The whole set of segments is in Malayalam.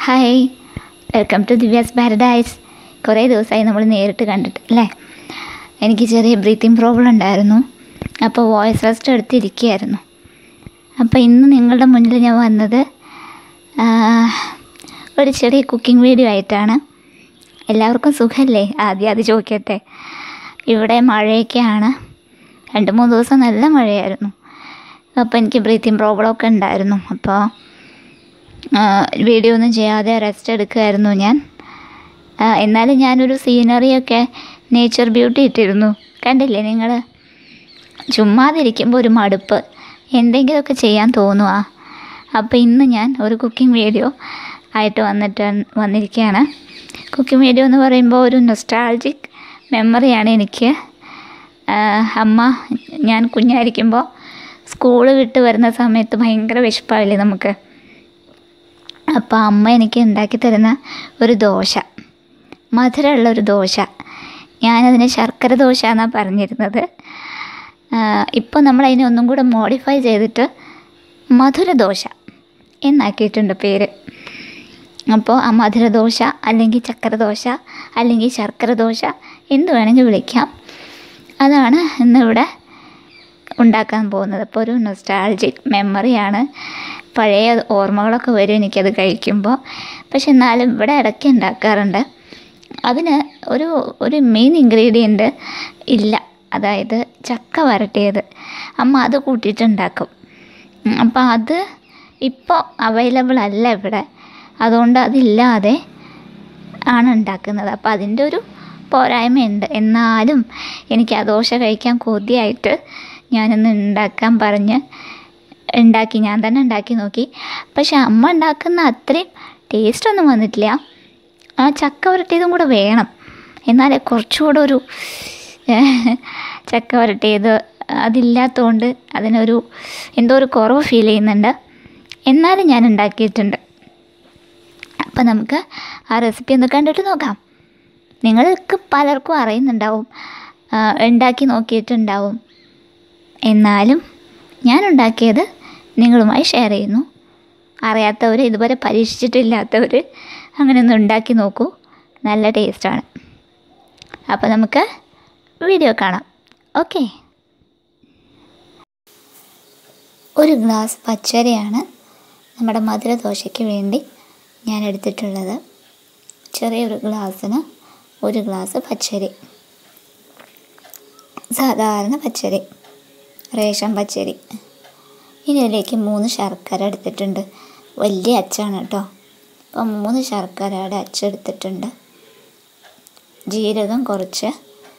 Hi welcome to Divya's paradise കുറേ ദിവസമായി നമ്മൾ നേരിട്ട് കണ്ടിട്ട് അല്ലേ എനിക്ക് ചെറിയ ബ്രീത്തിങ് പ്രോബ്ലം ഉണ്ടായിരുന്നു അപ്പോൾ വോയിസ് റെസ്റ്റ് എടുത്തിരിക്കുകയായിരുന്നു അപ്പോൾ ഇന്ന് നിങ്ങളുടെ മുന്നിൽ ഞാൻ വന്നത് ആ, ഒരു ചെറിയ കുക്കിംഗ് വീഡിയോ ആയിട്ടാണ് എല്ലാവർക്കും സുഖമല്ലേ ആദ്യം അത് ചോദിക്കട്ടെ ഇവിടെ മഴയൊക്കെയാണ് രണ്ട് മൂന്ന് ദിവസം നല്ല മഴയായിരുന്നു അപ്പോൾ എനിക്ക് ബ്രീത്തിങ് പ്രോബ്ലം ഒക്കെ ഉണ്ടായിരുന്നു അപ്പോൾ വീഡിയോ ഒന്നും ചെയ്യാതെ റെസ്റ്റ് എടുക്കുമായിരുന്നു ഞാൻ ആ, എന്നാലും ഞാനൊരു സീനറിയൊക്കെ നേച്ചർ ബ്യൂട്ടി ഇട്ടിരുന്നു കണ്ടില്ലേ നിങ്ങൾ ചുമ്മാതിരിക്കുമ്പോൾ ഒരു മടുപ്പ് എന്തെങ്കിലുമൊക്കെ ചെയ്യാൻ തോന്നുക അപ്പോൾ ഇന്ന് ഞാൻ ഒരു കുക്കിംഗ് വീഡിയോ ആയിട്ട് വന്നിട്ട് വന്നിരിക്കുകയാണ് കുക്കിംഗ് വീഡിയോ എന്ന് പറയുമ്പോൾ ഒരു നൊസ്റ്റാൾജിക് മെമ്മറിയാണ് എനിക്ക് ആ, അമ്മ ഞാൻ കുഞ്ഞായിരിക്കുമ്പോൾ സ്കൂൾ വിട്ട് വരുന്ന സമയത്ത് ഭയങ്കര വിശപ്പാവില്ലേ നമുക്ക് അപ്പോൾ അമ്മ എനിക്ക് ഉണ്ടാക്കി തരുന്ന ഒരു ദോശ മധുരമുള്ള ഒരു ദോശ ഞാനതിന് ശർക്കര ദോശ എന്നാണ് പറഞ്ഞിരുന്നത് ഇപ്പോൾ നമ്മൾ അതിനെ ഒന്നും കൂടെ മോഡിഫൈ ചെയ്തിട്ട് മധുര ദോശ എന്നാക്കിയിട്ടുണ്ട് പേര് അപ്പോൾ ആ മധുര ദോശ അല്ലെങ്കിൽ ചക്കര ദോശ അല്ലെങ്കിൽ ശർക്കര ദോശ എന്ത് വേണമെങ്കിൽ വിളിക്കാം അതാണ് ഇന്നിവിടെ ഉണ്ടാക്കാൻ പോകുന്നത് അപ്പോൾ ഒരു നൊസ്റ്റാൾജിക് മെമ്മറിയാണ് പഴയ ഓർമ്മകളൊക്കെ വരും എനിക്കത് കഴിക്കുമ്പോൾ പക്ഷെ എന്നാലും ഇവിടെ ഇടയ്ക്ക് ഉണ്ടാക്കാറുണ്ട് അതിന് ഒരു ഒരു മെയിൻ ഇൻഗ്രീഡിയൻറ്റ് ഇല്ല അതായത് ചക്ക വരട്ടിയത് അമ്മ അത് കൂട്ടിയിട്ടുണ്ടാക്കും അപ്പോൾ അത് ഇപ്പോൾ അവൈലബിൾ അല്ല ഇവിടെ അതുകൊണ്ട് അതില്ലാതെ ആണ് ഉണ്ടാക്കുന്നത് അപ്പോൾ അതിൻ്റെ ഒരു പോരായ്മയുണ്ട് എന്നാലും എനിക്ക് ആ ദോശ കഴിക്കാൻ കൊതിയായിട്ട് ഞാനൊന്ന് ഉണ്ടാക്കാൻ പറഞ്ഞ് ഉണ്ടാക്കി ഞാൻ തന്നെ ഉണ്ടാക്കി നോക്കി പക്ഷെ അമ്മ ഉണ്ടാക്കുന്ന അത്രയും ടേസ്റ്റ് ഒന്നും വന്നിട്ടില്ല ആ ചക്ക വരട്ടിയതും കൂടെ വേണം എന്നാലേ കുറച്ചുകൂടെ ഒരു ചക്ക വരട്ടിയത് അതില്ലാത്തതുകൊണ്ട് അതിനൊരു എന്തോ ഒരു കുറവ് ഫീൽ ചെയ്യുന്നുണ്ട് എന്നാലും ഞാൻ ഉണ്ടാക്കിയിട്ടുണ്ട് അപ്പം നമുക്ക് ആ റെസിപ്പി ഒന്ന് കണ്ടിട്ട് നോക്കാം നിങ്ങൾക്ക് പലർക്കും അറിയുന്നുണ്ടാവും ആ, ഉണ്ടാക്കി നോക്കിയിട്ടുണ്ടാവും എന്നാലും ഞാൻ ഉണ്ടാക്കിയത് നിങ്ങളുമായി ഷെയർ ചെയ്യുന്നു അറിയാത്തവർ ഇതുവരെ പരീക്ഷിച്ചിട്ടില്ലാത്തവർ അങ്ങനെ ഒന്ന് ഉണ്ടാക്കി നോക്കൂ നല്ല ടേസ്റ്റാണ് അപ്പോൾ നമുക്ക് വീഡിയോ കാണാം ഓക്കെ ഒരു ഗ്ലാസ് പച്ചരിയാണ് നമ്മുടെ മധുര ദോശയ്ക്ക് വേണ്ടി ഞാൻ എടുത്തിട്ടുള്ളത് ചെറിയൊരു ഗ്ലാസ്സിന് ഒരു ഗ്ലാസ് പച്ചരി സാധാരണ പച്ചരി റേഷൻ പച്ചരി ഇനി ഇതിലേക്ക് മൂന്ന് ശർക്കര എടുത്തിട്ടുണ്ട് വലിയ അച്ചാണ് കേട്ടോ അപ്പം മൂന്ന് ശർക്കരയുടെ അച്ചെടുത്തിട്ടുണ്ട് ജീരകം കുറച്ച്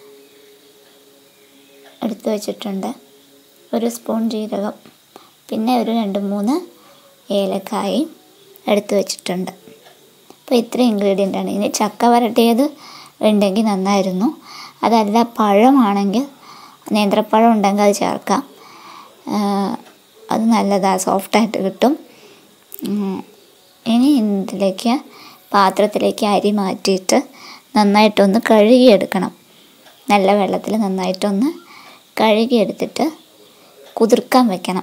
എടുത്തു വച്ചിട്ടുണ്ട് ഒരു സ്പൂൺ ജീരകം പിന്നെ ഒരു രണ്ട് മൂന്ന് ഏലക്കായും എടുത്തു വച്ചിട്ടുണ്ട് അപ്പോൾ ഇത്ര ഇൻഗ്രീഡിയൻ്റ് ആണ് ഇനി ചക്ക വരട്ടിയത് ഉണ്ടെങ്കിൽ നന്നായിരുന്നു അതല്ല പഴമാണെങ്കിൽ നേന്ത്രപ്പഴം ഉണ്ടെങ്കിൽ അത് ചേർക്കാം ആ, അത് നല്ലതാണ് സോഫ്റ്റായിട്ട് കിട്ടും ഉം. ഇനി ഇതിലേക്ക് പാത്രത്തിലേക്ക് അരി മാറ്റിയിട്ട് നന്നായിട്ടൊന്ന് കഴുകിയെടുക്കണം നല്ല വെള്ളത്തിൽ നന്നായിട്ടൊന്ന് കഴുകിയെടുത്തിട്ട് കുതിർക്കാൻ വെക്കണം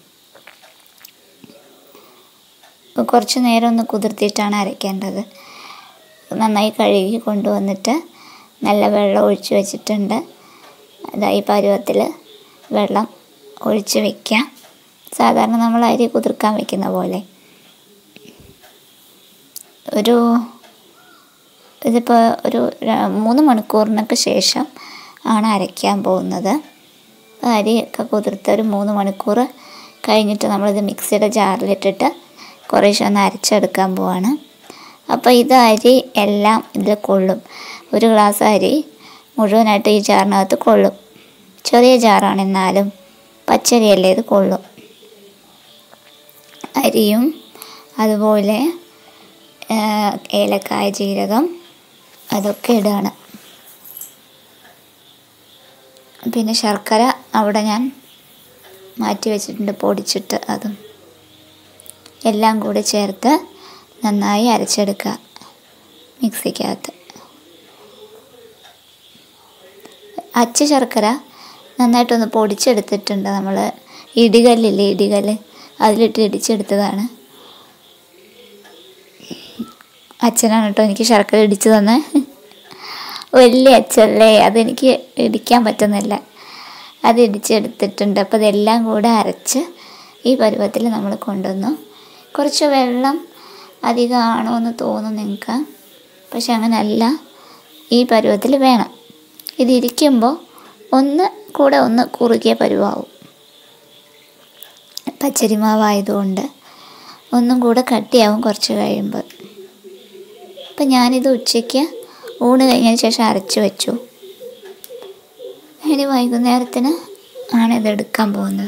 കുറച്ച് നേരം ഒന്ന് കുതിർത്തിയിട്ടാണ് അരയ്ക്കേണ്ടത് നന്നായി കഴുകി കൊണ്ടുവന്നിട്ട് നല്ല വെള്ളം ഒഴിച്ച് വെച്ചിട്ടുണ്ട് അതാ ഈ പരുവത്തിൽ വെള്ളം ഒഴിച്ച് വെക്കാം സാധാരണ നമ്മൾ അരി കുതിർക്കാൻ വെക്കുന്ന പോലെ ഒരു ഇതിപ്പോൾ ഒരു ര- മൂന്ന് മണിക്കൂറിനൊക്കെ ശേഷം ആണ് അരയ്ക്കാൻ പോകുന്നത് അരിയൊക്കെ കുതിർത്ത് ഒരു മൂന്ന് മണിക്കൂർ കഴിഞ്ഞിട്ട് നമ്മളിത് മിക്സിയുടെ ജാറിലിട്ടിട്ട് കുറേശ്ശെ ഒന്ന് അരച്ചെടുക്കാൻ പോവാണ് അപ്പോൾ ഇത് അരി എല്ലാം ഇതിൽ കൊള്ളും ഒരു ഗ്ലാസ് അരി മുഴുവനായിട്ട് ഈ ജാറിനകത്ത് കൊള്ളും ചെറിയ ജാറാണ് എന്നാലും പച്ചരിയല്ലേ ഇത് കൊള്ളും അരിയും അതുപോലെ ആ, ഏലക്കായ ജീരകം അതൊക്കെ ഇടുകയാണ് പിന്നെ ശർക്കര അവിടെ ഞാൻ മാറ്റി വെച്ചിട്ടുണ്ട് പൊടിച്ചിട്ട് അതും എല്ലാം കൂടി ചേർത്ത് നന്നായി അരച്ചെടുക്കുക മിക്സിക്കകത്ത് അച്ച ശർക്കര നന്നായിട്ടൊന്ന് പൊടിച്ചെടുത്തിട്ടുണ്ട് നമ്മൾ ഇടികല്ലില്ലേ ഇടികല്ല് അതിലിട്ട് ഇടിച്ചെടുത്തതാണ് അച്ഛനാണ് കേട്ടോ എനിക്ക് ശർക്കര ഇടിച്ചു തന്നെ വലിയ അച്ഛല്ലേ അതെനിക്ക് ഇടിക്കാൻ പറ്റുന്നില്ല അത് ഇടിച്ചെടുത്തിട്ടുണ്ട് അപ്പോൾ അതെല്ലാം കൂടെ അരച്ച് ഈ പരുവത്തിൽ നമ്മൾ കൊണ്ടുവന്നു കുറച്ച് വെള്ളം അധികമാണോ എന്ന് തോന്നും നിങ്ങൾക്ക് പക്ഷെ അങ്ങനെയല്ല ഈ പരുവത്തിൽ വേണം ഇതിരിക്കുമ്പോൾ ഒന്ന് കൂടെ ഒന്ന് കുറുകിയ പരുവാവും പച്ചരി മാവായതുകൊണ്ട് ഒന്നും കൂടെ കട്ടിയാവും കുറച്ച് കഴിയുമ്പോൾ അപ്പം ഞാനിത് ഉച്ചയ്ക്ക് ഊണ് കഴിഞ്ഞതിന് ശേഷം അരച്ച് വെച്ചു ഇനി വൈകുന്നേരത്തിന് ആണ് ഇത് എടുക്കാൻ പോകുന്നത്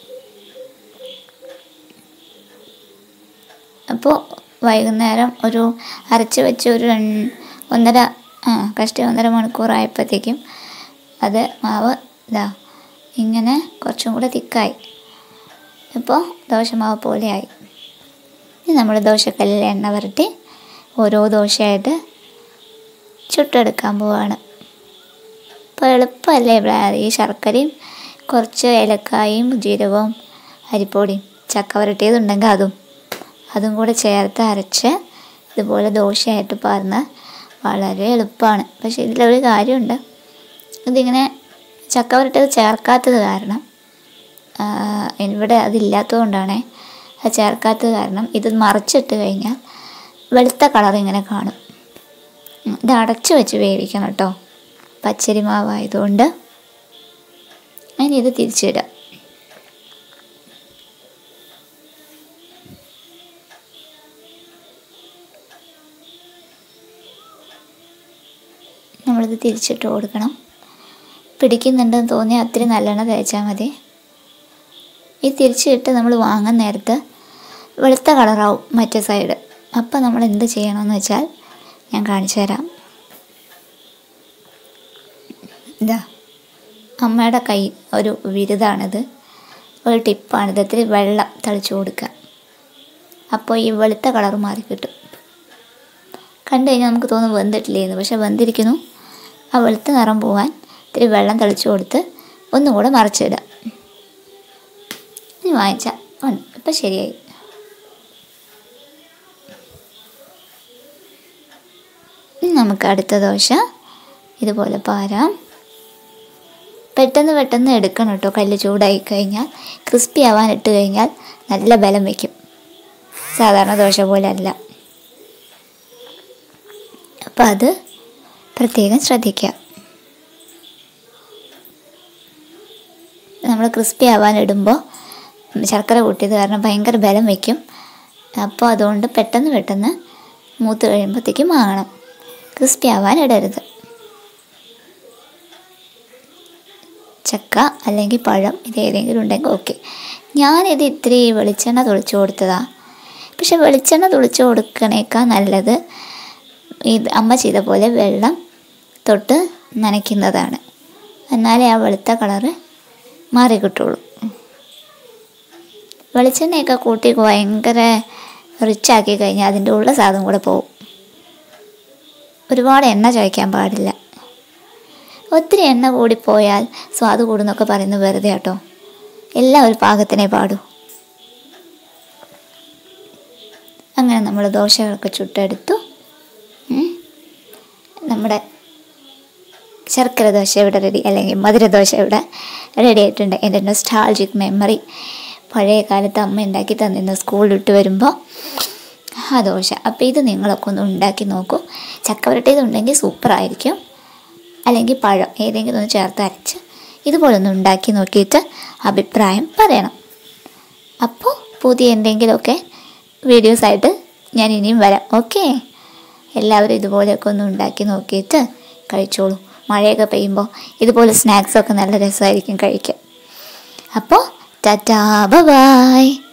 അപ്പോൾ വൈകുന്നേരം ഒരു അരച്ച് വെച്ച് ഒരു രണ്ട് ഒന്നര ആ കഷ്ടി ഒന്നര മണിക്കൂറായപ്പോഴത്തേക്കും അത് മാവ് ഇതാ ഇങ്ങനെ കുറച്ചും കൂടെ തിക്കായി ഇപ്പോൾ ദോശമാവ് പോലെയായി ഇനി നമ്മൾ ദോശക്കല്ലിൽ എണ്ണ വരട്ടി ഓരോ ദോശയായിട്ട് ചുട്ടെടുക്കാൻ പോവാണ് ഇപ്പോൾ എളുപ്പമല്ലേ ഇവിടെ ഈ ശർക്കരയും കുറച്ച് ഏലക്കായും ജീരകവും അരിപ്പൊടിയും ചക്ക വരട്ടിയതുണ്ടെങ്കിൽ അതും അതും കൂടെ ചേർത്ത് അരച്ച് ഇതുപോലെ ദോശയായിട്ട് പറഞ്ഞ് വളരെ എളുപ്പമാണ് പക്ഷേ ഇതിലൊരു കാര്യമുണ്ട് ഇതിങ്ങനെ ചക്ക വരട്ടിയത് ചേർക്കാത്തത് കാരണം ആ, ഇവിടെ അതില്ലാത്തതുകൊണ്ടാണ് അത് ചേർക്കാത്തത് കാരണം ഇത് മറിച്ചിട്ട് കഴിഞ്ഞാൽ വെളുത്ത കളർ ഇങ്ങനെ കാണും ഉം, ഇത് അടച്ചു വെച്ച് വേവിക്കണം കേട്ടോ പച്ചരി മാവായതുകൊണ്ട് അതിന് ഇത് തിരിച്ചിടാം നമ്മളിത് തിരിച്ചിട്ട് കൊടുക്കണം പിടിക്കുന്നുണ്ടെന്ന് തോന്നിയാൽ അത്രയും നല്ലെണ്ണ തേച്ചാൽ മതി ഈ തിരിച്ചിട്ട് നമ്മൾ വാങ്ങാൻ നേരത്ത് വെളുത്ത കളറാവും മറ്റേ സൈഡ് അപ്പം നമ്മൾ എന്ത് ചെയ്യണമെന്ന് വെച്ചാൽ ഞാൻ കാണിച്ചു തരാം ഇതാ അമ്മയുടെ കൈ ഒരു വിരുതാണിത് ഒരു ടിപ്പാണിത് ഇത്തിരി വെള്ളം തളിച്ചു കൊടുക്കുക അപ്പോൾ ഈ വെളുത്ത കളർ മാറി കിട്ടും കണ്ടു കഴിഞ്ഞാൽ നമുക്ക് തോന്നും വെന്തിട്ടില്ലേ എന്ന് പക്ഷെ വെന്തിരിക്കുന്നു ആ വെളുത്ത നിറം പോവാൻ ഇത്തിരി വെള്ളം തളിച്ചു കൊടുത്ത് ഒന്നും കൂടെ മറിച്ചിടുക ഇനി വാങ്ങിച്ചാൽ ഉണ്ട് ഇപ്പം ശരിയായി ഇനി നമുക്ക് അടുത്ത ദോശ ഇതുപോലെ പാരാം പെട്ടെന്ന് പെട്ടെന്ന് എടുക്കണം കേട്ടോ കല്ല് ചൂടായി കഴിഞ്ഞാൽ ക്രിസ്പി ആവാൻ ഇട്ട് കഴിഞ്ഞാൽ നല്ല ബലം വയ്ക്കും സാധാരണ ദോശ പോലെ അല്ല അപ്പം അത് പ്രത്യേകം ശ്രദ്ധിക്കുക നമ്മൾ ക്രിസ്പി ആവാൻ ഇടുമ്പോൾ ശർക്കര കൂട്ടിയത് കാരണം ഭയങ്കര ബലം വയ്ക്കും അപ്പോൾ അതുകൊണ്ട് പെട്ടെന്ന് പെട്ടെന്ന് മൂത്ത് കഴിയുമ്പോഴത്തേക്കും വാങ്ങണം ക്രിസ്പി ആവാൻ ഇടരുത് ചക്ക അല്ലെങ്കിൽ പഴം ഇത് ഏതെങ്കിലും ഉണ്ടെങ്കിൽ ഓക്കെ ഞാനിത് ഇത്തിരി വെളിച്ചെണ്ണ തുളിച്ചു കൊടുത്തതാ പക്ഷെ വെളിച്ചെണ്ണ തുളിച്ചു കൊടുക്കണേക്കാൾ നല്ലത് ഇത് അമ്മ ചെയ്ത പോലെ വെള്ളം തൊട്ട് നനയ്ക്കുന്നതാണ് എന്നാലേ ആ വെളുത്ത കളറ് മാറി കിട്ടുള്ളൂ വെളിച്ചെണ്ണയൊക്കെ കൂട്ടി ഭയങ്കര റിച്ചാക്കി കഴിഞ്ഞാൽ അതിൻ്റെ ഉള്ള സാധനം കൂടെ പോകും ഒരുപാട് എണ്ണ ചോദിക്കാൻ പാടില്ല ഒത്തിരി എണ്ണ കൂടിപ്പോയാൽ സ്വാദ് കൂടുന്നൊക്കെ പറയുന്നത് വെറുതെ കേട്ടോ എല്ലാം ഒരു പാകത്തിനെ പാടൂ അങ്ങനെ നമ്മൾ ദോശകളൊക്കെ ചുട്ടെടുത്തു ഉം. നമ്മുടെ ശർക്കര ദോശ ഇവിടെ റെഡി അല്ലെങ്കിൽ മധുര ദോശ ഇവിടെ റെഡി ആയിട്ടുണ്ട് എൻ്റെ നൊസ്റ്റാൾജിക് മെമ്മറി പഴയ കാലത്ത് അമ്മ ഉണ്ടാക്കി തന്നിരുന്ന സ്കൂളിൽ വിട്ട് വരുമ്പോൾ ആ ദോശ അപ്പോൾ ഇത് നിങ്ങളൊക്കെ ഒന്ന് ഉണ്ടാക്കി നോക്കൂ ചക്കവരട്ടിയതുണ്ടെങ്കിൽ സൂപ്പറായിരിക്കും അല്ലെങ്കിൽ പഴം ഏതെങ്കിലും ഒന്ന് ചേർത്ത് അരച്ച് ഇതുപോലെ ഒന്ന് ഉണ്ടാക്കി നോക്കിയിട്ട് അഭിപ്രായം പറയണം അപ്പോൾ പുതിയ എന്തെങ്കിലുമൊക്കെ വീഡിയോസായിട്ട് ഞാൻ ഇനിയും വരാം ഓക്കെ എല്ലാവരും ഇതുപോലെയൊക്കെ ഒന്ന് ഉണ്ടാക്കി നോക്കിയിട്ട് കഴിച്ചോളൂ മഴയൊക്കെ പെയ്യുമ്പോൾ ഇതുപോലെ സ്നാക്സൊക്കെ നല്ല രസമായിരിക്കും കഴിക്കാൻ അപ്പോൾ ടാറ്റാ ബൈ